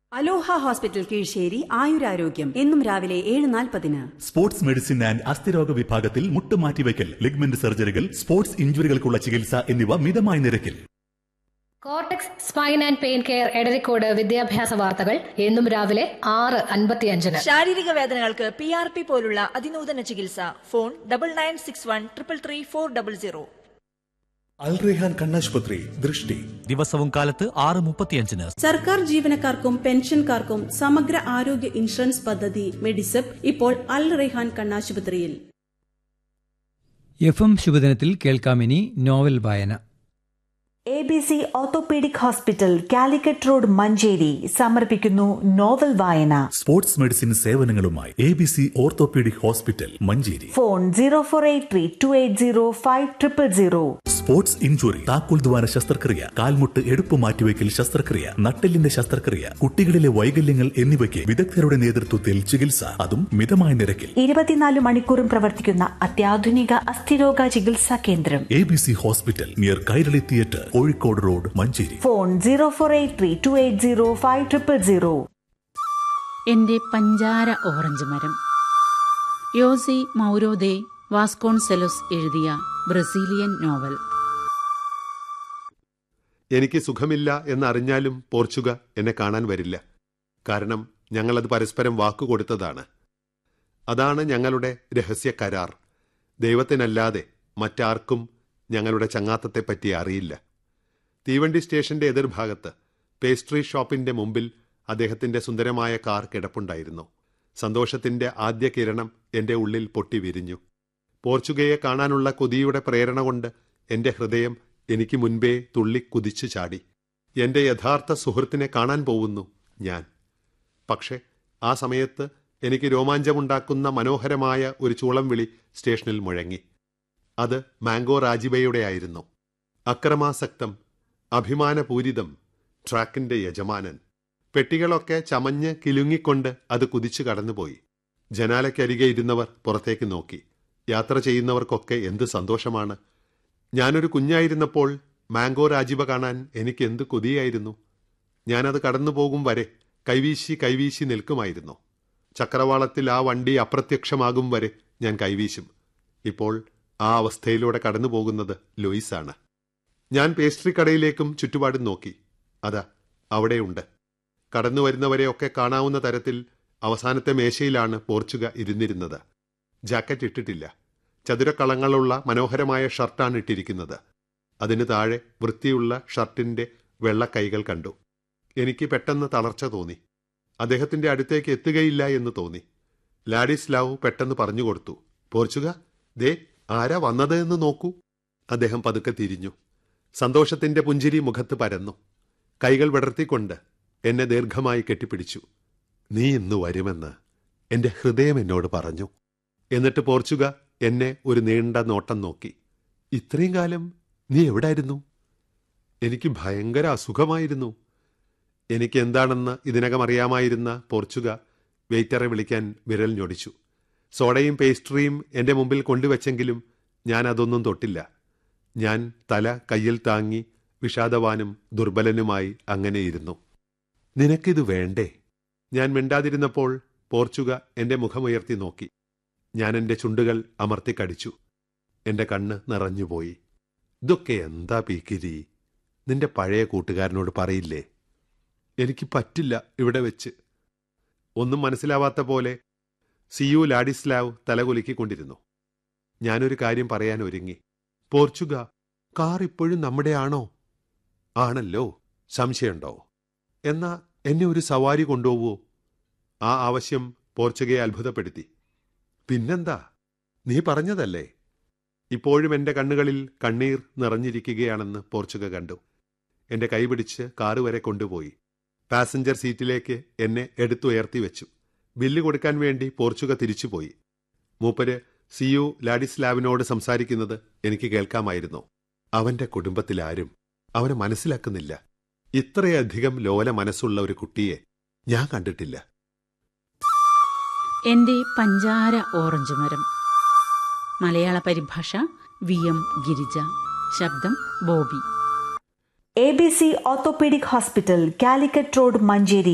അലോഹ hospital Kizhisseri ആയുരാരോഗ്യം എന്നും രാവിലെ ഏഴ് നാൽപ്പതിന് സ്പോർട്സ് മെഡിസിൻ ആൻഡ് അസ്ഥിരോഗ വിഭാഗത്തിൽ മുട്ടുമാറ്റിവയ്ക്കൽ ലിഗ്മെന്റ് സർജറികൾ സ്പോർട്സ് ഇഞ്ചുറികൾക്കുള്ള ചികിത്സ എന്നിവ മിതമായ നിരക്കിൽ cortex spine and pain care Edarikode വിദ്യാഭ്യാസ വാർത്തകൾ എന്നും രാവിലെ ആറ് അൻപത്തിയഞ്ചിന് ശാരീരിക വേദനകൾക്ക് പി ആർ പി പോലുള്ള അതിനൂതന ചികിത്സ phone double nine six one triple three four double zero Alrehan കണ്ണാശുപത്രി ദൃഷ്ടി ദിവസവും കാലത്ത് ആറ് മുപ്പത്തിയഞ്ചിന് സർക്കാർ ജീവനക്കാർക്കും പെൻഷൻകാർക്കും സമഗ്ര ആരോഗ്യ ഇൻഷുറൻസ് പദ്ധതി മെഡിസെപ്പ് ഇപ്പോൾ അൽ റെഹാൻ കണ്ണാശുപത്രിയിൽ എഫ് എം ശുഭദിനത്തിൽ കേൾക്കാമിനി നോവൽ വായന A B C orthopaedic hospital Calicut road Manjeri സമർപ്പിക്കുന്നു നോവൽ വായന സ്പോർട്സ് മെഡിസിൻ സേവനങ്ങളുമായി A B C orthopaedic hospital Manjeri phone zero four eight three two eight zero five triple zero sports injury താക്കോൽ ദ്വാര ശസ്ത്രക്രിയ കാൽമുട്ട് എടുപ്പ് മാറ്റിവെക്കൽ ശസ്ത്രക്രിയ നട്ടെല്ലിന്റെ ശസ്ത്രക്രിയ കുട്ടികളിലെ വൈകല്യങ്ങൾ എന്നിവയ്ക്ക് വിദഗ്ധരുടെ നേതൃത്വത്തിൽ ചികിത്സ അതും മിതമായ നിരക്കിൽ ഇരുപത്തിനാല് മണിക്കൂറും പ്രവർത്തിക്കുന്ന അത്യാധുനിക അസ്ഥിരോഗ ചികിത്സാ കേന്ദ്രം A B C hospital near Kairali theatre Kozhikode road Manjeri phone zero four eight three two eight zero five triple zero എന്റെ പഞ്ചാര ഓറഞ്ച് മരം യോസി മൗരോദെ വാസ്കോൺസെലോസ് എഴുതിയ ബ്രസീലിയൻ നോവൽ എനിക്ക് സുഖമില്ല എന്നറിഞ്ഞാലും പോർച്ചുഗ എന്നെ കാണാൻ വരില്ല കാരണം ഞങ്ങളത് പരസ്പരം വാക്കുകൊടുത്തതാണ് അതാണ് ഞങ്ങളുടെ രഹസ്യ കരാർ ദൈവത്തിനല്ലാതെ മറ്റാർക്കും ഞങ്ങളുടെ ചങ്ങാത്തത്തെപ്പറ്റി അറിയില്ല തീവണ്ടി സ്റ്റേഷന്റെ എതിർഭാഗത്ത് പേസ്ട്രി ഷോപ്പിന്റെ മുമ്പിൽ അദ്ദേഹത്തിന്റെ സുന്ദരമായ കാർ കിടപ്പുണ്ടായിരുന്നു സന്തോഷത്തിന്റെ ആദ്യ കിരണം എന്റെ ഉള്ളിൽ പൊട്ടി വിരിഞ്ഞു പോർച്ചുഗയെ കാണാനുള്ള കൊതിയുടെ പ്രേരണ കൊണ്ട് എന്റെ ഹൃദയം എനിക്ക് മുൻപേ തുള്ളി കുതിച്ചു ചാടി എന്റെ യഥാർത്ഥ സുഹൃത്തിനെ കാണാൻ പോകുന്നു ഞാൻ പക്ഷേ ആ സമയത്ത് എനിക്ക് രോമാഞ്ചമുണ്ടാക്കുന്ന മനോഹരമായ ഒരു ചൂളം വിളി സ്റ്റേഷനിൽ മുഴങ്ങി അത് മാംഗോ രാജിബയുടെ ആയിരുന്നു അക്രമാസക്തം അഭിമാനപൂരിതം ട്രാക്കിന്റെ യജമാനൻ പെട്ടികളൊക്കെ ചമഞ്ഞ് കിലുങ്ങിക്കൊണ്ട് അത് കുതിച്ചു കടന്നുപോയി ജനാലയ്ക്കരികെ ഇരുന്നവർ പുറത്തേക്ക് നോക്കി യാത്ര ചെയ്യുന്നവർക്കൊക്കെ എന്ത് സന്തോഷമാണ് ഞാനൊരു കുഞ്ഞായിരുന്നപ്പോൾ മാംഗോ രാജിബ കാണാൻ എനിക്ക് എന്ത് കൊതിയായിരുന്നു ഞാനത് കടന്നു പോകും വരെ കൈവീശി കൈവീശി നിൽക്കുമായിരുന്നു ചക്രവാളത്തിൽ ആ വണ്ടി അപ്രത്യക്ഷമാകും വരെ ഞാൻ കൈവീശും ഇപ്പോൾ ആ അവസ്ഥയിലൂടെ കടന്നു പോകുന്നത് ലൂയിസാണ് ഞാൻ പേസ്ട്രി കടയിലേക്കും ചുറ്റുപാടും നോക്കി അതാ അവിടെയുണ്ട് കടന്നു വരുന്നവരെയൊക്കെ കാണാവുന്ന തരത്തിൽ അവസാനത്തെ മേശയിലാണ് പോർച്ചുഗ ഇരുന്നിരുന്നത് ജാക്കറ്റ് ഇട്ടിട്ടില്ല ചതുരക്കളങ്ങളുള്ള മനോഹരമായ ഷർട്ടാണ് ഇട്ടിരിക്കുന്നത് അതിന് താഴെ വൃത്തിയുള്ള ഷർട്ടിന്റെ വെള്ളക്കൈകൾ കണ്ടു എനിക്ക് പെട്ടെന്ന് തളർച്ച തോന്നി അദ്ദേഹത്തിന്റെ അടുത്തേക്ക് എത്തുകയില്ല എന്ന് തോന്നി ലാഡിസ്ലാവ് പെട്ടെന്ന് പറഞ്ഞുകൊടുത്തു പോർച്ചുഗ ദേ ആരാ വന്നത് എന്ന് നോക്കൂ അദ്ദേഹം പതുക്കെ തിരിഞ്ഞു സന്തോഷത്തിന്റെ പുഞ്ചിരി മുഖത്ത് പരന്നു കൈകൾ വിടർത്തിക്കൊണ്ട് എന്നെ ദീർഘമായി കെട്ടിപ്പിടിച്ചു നീ ഇന്ന് വരുമെന്ന് എന്റെ ഹൃദയം എന്നോട് പറഞ്ഞു എന്നിട്ട് പോർച്ചുഗ എന്നെ ഒരു നീണ്ട നോട്ടം നോക്കി ഇത്രയും കാലം നീ എവിടായിരുന്നു എനിക്ക് ഭയങ്കര അസുഖമായിരുന്നു എനിക്ക് എന്താണെന്ന് ഇതിനകം അറിയാമായിരുന്ന പോർച്ചുഗ വെയിറ്ററെ വിളിക്കാൻ വിരൽ ഞൊടിച്ചു സോഡയും പേസ്ട്രിയും എന്റെ മുമ്പിൽ കൊണ്ടുവച്ചെങ്കിലും ഞാൻ അതൊന്നും തൊട്ടില്ല ഞാൻ തല കയ്യിൽ താങ്ങി വിഷാദവാനും ദുർബലനുമായി അങ്ങനെയിരുന്നു നിനക്കിത് വേണ്ടേ ഞാൻ മിണ്ടാതിരുന്നപ്പോൾ പോർച്ചുഗ എന്റെ മുഖമുയർത്തി നോക്കി ഞാൻ എന്റെ ചുണ്ടുകൾ അമർത്തി കടിച്ചു എന്റെ കണ്ണ് നിറഞ്ഞുപോയി ഇതൊക്കെ എന്താ പീക്കിരി നിന്റെ പഴയ കൂട്ടുകാരനോട് പറയില്ലേ എനിക്ക് പറ്റില്ല ഇവിടെ വെച്ച് ഒന്നും മനസ്സിലാവാത്ത പോലെ സിയു ലാഡിസ്ലാവ് തലകുലുക്കിക്കൊണ്ടിരുന്നു ഞാനൊരു കാര്യം പറയാൻ ഒരുങ്ങി പോർച്ചുഗ കാർ ഇപ്പോഴും നമ്മുടെ ആണോ ആണല്ലോ സംശയമുണ്ടോ എന്നാ എന്നെ ഒരു സവാരി കൊണ്ടുപോവോ ആ ആവശ്യം പോർച്ചുഗയെ അത്ഭുതപ്പെടുത്തി പിന്നെന്താ നീ പറഞ്ഞതല്ലേ ഇപ്പോഴും എന്റെ കണ്ണുകളിൽ കണ്ണീർ നിറഞ്ഞിരിക്കുകയാണെന്ന് പോർച്ചുഗ കണ്ടു എന്റെ കൈപിടിച്ച് കാറ് വരെ കൊണ്ടുപോയി പാസഞ്ചർ സീറ്റിലേക്ക് എന്നെ എടുത്തുയർത്തി വെച്ചു ബില്ല് കൊടുക്കാൻ വേണ്ടി പോർച്ചുഗ തിരിച്ചുപോയി മൂപ്പര് സിയു ലാഡിസ്ലാവിനോട് സംസാരിക്കുന്നത് എനിക്ക് കേൾക്കാമായിരുന്നു അവന്റെ കുടുംബത്തിലാരും അവനെ മനസ്സിലാക്കുന്നില്ല ഇത്രയധികം ലോല മനസ്സുള്ള ഒരു കുട്ടിയെ ഞാൻ കണ്ടിട്ടില്ല എന്റെ പഞ്ചാര ഓറഞ്ച് മരം മലയാള പരിഭാഷ വി എം ഗിരിജ ശബ്ദം Bobby A B C orthopaedic hospital Calicut road Manjeri